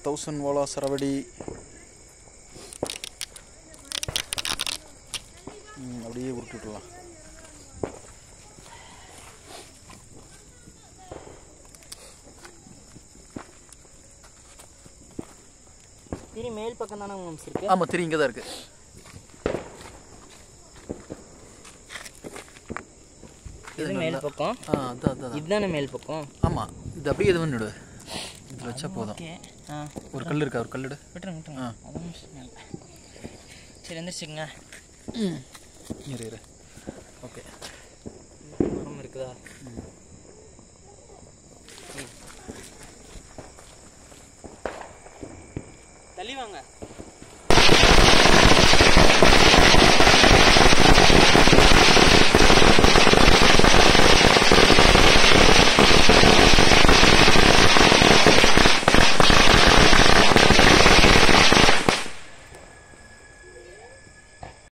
Thousand வாலா சரவடி ம், அப்படியே உருட்டி விட்டுலாம் திரி மேல் பக்கம் தானே மாம்ஸ் இருக்கு ஆமாம் திரி இங்கே தான் இருக்குது இது மேல் பக்கம் ஆ அதான் அதான் அதான். இதுதானே மேல் பக்கம் ஆமாம் இது அப்படியே இது பண்ணிவிடு இதில் வச்சா போதும் ஓகே ஆ ஒரு கல் இருக்கா ஒரு கல்லுடு விட்டுருங்க விட்டுருங்க ஆ. அதான் பிரச்சனை இல்லை. சரி எந்திரிச்சுங்க ம் இரு இரு ஓகே மரம் இருக்குதா ம். தள்ளி வாங்க